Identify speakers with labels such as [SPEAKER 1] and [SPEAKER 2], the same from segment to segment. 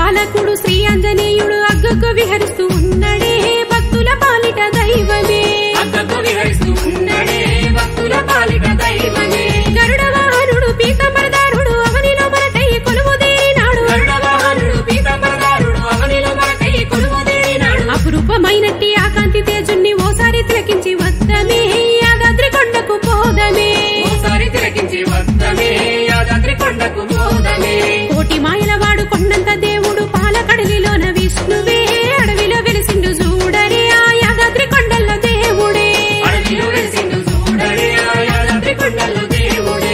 [SPEAKER 1] పాలకుడు శ్రీ ఆంజనేయుడు అగ్గకు విహరిస్తూ ఉన్నడే భక్తుల పాలిట దైవమే
[SPEAKER 2] అద్దకు విహరిస్తూ ఉన్నడే భక్తుల పాలిట దైవమే
[SPEAKER 1] గరుడ వాహనుడు పీతాంబరదారుడు అవనిలో మనకై కొలువుదేరినాడు
[SPEAKER 2] గరుడ వాహనుడు పీతాంబరదారుడు అవనిలో మనకై కొలువుదేరినాడు
[SPEAKER 1] అపురూపమైనట్టి ఆ కాంతి తేజుణ్ణి ఓసారి తిలకించి వద్దమే యాదాద్రి కొండకు పోదమే
[SPEAKER 2] ఓసారి తిలకించి వద్దమే యాదాద్రి కొండకు మోదమే
[SPEAKER 1] కోటి మాయల వాడు కొండంత దేవుడు పాలకడలిలోన విష్ణువే అడవిలో వెలిసిండు చూడరే ఆ యాదాద్రి కొండల్లో దేవుడే
[SPEAKER 2] అడవిలో వెలిసిండు చూడడే ఆ యాదాద్రి కొండల్లో దేవుడే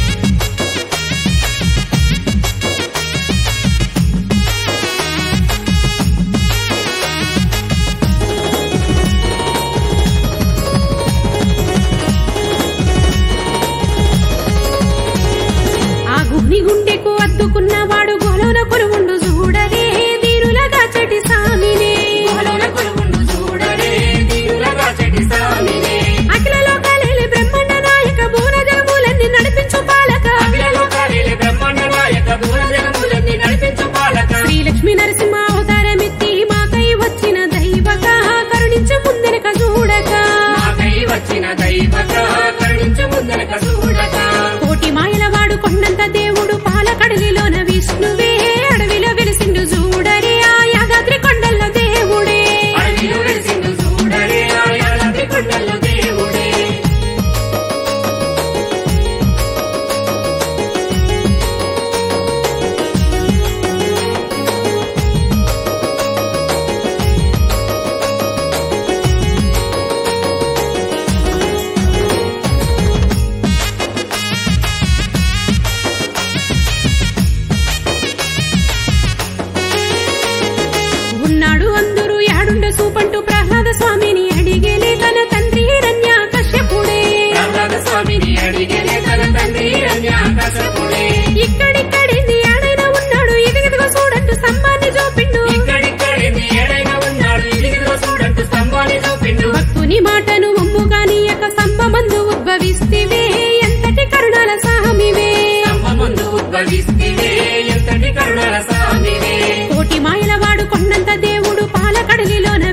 [SPEAKER 1] ఆ గుహ్ని గుండెకు అద్దుకున్న వాడు గోలోన కొలువుండు చూడరే దీరుల దాచటి సామినే
[SPEAKER 2] గుహలోన కొలువుండు చూడడే దీనులగా చెటి సామినే
[SPEAKER 1] అఖిల లోకాలేలి బ్రహ్మాండ నాయక భువన జగములన్నీ నడిపించు పాలక
[SPEAKER 2] అఖిలలో కాలేలి బ్రహ్మాండ నాయక భువన జగములన్నీ నడిపించు పాలక
[SPEAKER 1] శ్రీ లక్ష్మీ నరసింహ అవతారమెత్తి మాకై వచ్చిన దైవక కరుణించు ముందెనక చూడక
[SPEAKER 2] మాకై వచ్చిన దైవక కరుణించు ముందనక చూడక
[SPEAKER 1] కోటి మాయల వాడు కొండంత దేవుడు పాలకడలిలోన విష్ణువే అడవిలో వెలిసిండు చూడరే ఆ యాదాద్రి కొండల్లో దేవుడే
[SPEAKER 2] అడవిలో వెలిసిండు చూడడే ఆ యాదాద్రి కొండల్లో దేవుడే
[SPEAKER 1] ఉన్నాడు అందరూ యాడుండ సూపంటూ ప్రహ్లాద స్వామిని అడిగేలే తన తండ్రి హిరణ్య కశ్యపుడే
[SPEAKER 2] ప్రహ్లాద స్వామిని అడిగేనే తన తండ్రి అన్యాకసపుడే
[SPEAKER 1] ఇక్కడిక్కడింది యాడైనా ఉన్నాడు ఇదిగిదిగో చూడంటూ స్తంభాన్ని చూపిండు
[SPEAKER 2] ఇక్కడిక్కడింది ఏడైనా ఉన్నాడు ఇదిగిదో చూడంటూ స్తంభాన్ని చూపిండు
[SPEAKER 1] భక్తుని మాటను మమ్ముగాని యొక్క స్తంభమందు ఉద్భవిస్తివే ఎంతటి కరుణాల సామివే
[SPEAKER 2] స్తంభముందు ఉద్భవిస్తివే ఎంతటి కరుణల స్వామివే
[SPEAKER 1] కోటి మాయల వాడు కొండంత దేవుడు పాలకడలిలోన